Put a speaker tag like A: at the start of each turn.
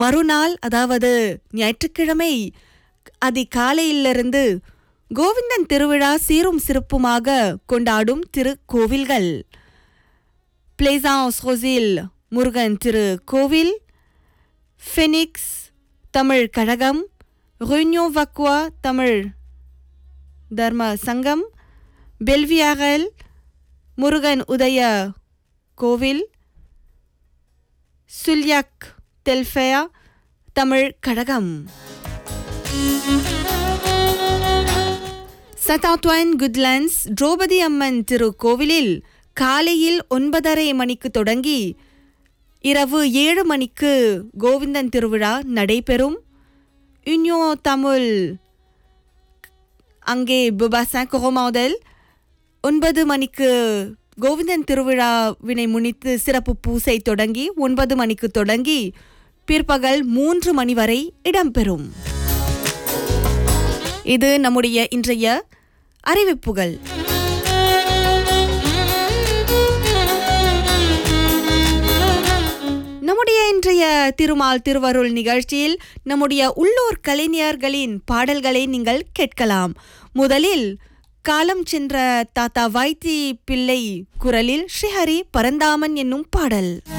A: மறுநாள் அதாவது ஞாயிற்றுக்கிழமை அதிகாலையிலிருந்து கோவிந்தன் திருவிழா சீரும் சிறப்புமாக கொண்டாடும் திருக்கோவில்கள் பிளேசான்ஸ் ஹொசில் முருகன் திரு கோவில் ஃபெனிக்ஸ் தமிழ் கழகம் ருன்யோ வக்வா தமிழ் தர்ம சங்கம் பெல்வியாகல் முருகன் உதய கோவில் சுல்யாக் தெல்ஃபயா தமிழ் கழகம் சதாத்வான் குட்லண்ட்ஸ் திரௌபதி அம்மன் திருக்கோவிலில் காலையில் ஒன்பதரை மணிக்கு தொடங்கி இரவு ஏழு மணிக்கு கோவிந்தன் திருவிழா நடைபெறும் யுனியோ தமிழ் அங்கே புபாசா கொரோமாதல் ஒன்பது மணிக்கு கோவிந்தன் திருவிழாவினை முன்னிட்டு சிறப்பு பூசை தொடங்கி ஒன்பது மணிக்கு தொடங்கி பிற்பகல் மூன்று மணி வரை இடம்பெறும் இது நம்முடைய இன்றைய அறிவிப்புகள் நம்முடைய இன்றைய திருமால் திருவருள் நிகழ்ச்சியில் நம்முடைய உள்ளூர் கலைஞர்களின் பாடல்களை நீங்கள் கேட்கலாம் முதலில் காலம் சென்ற தாத்தா வைத்தி பிள்ளை குரலில் ஸ்ரீஹரி பரந்தாமன் என்னும் பாடல்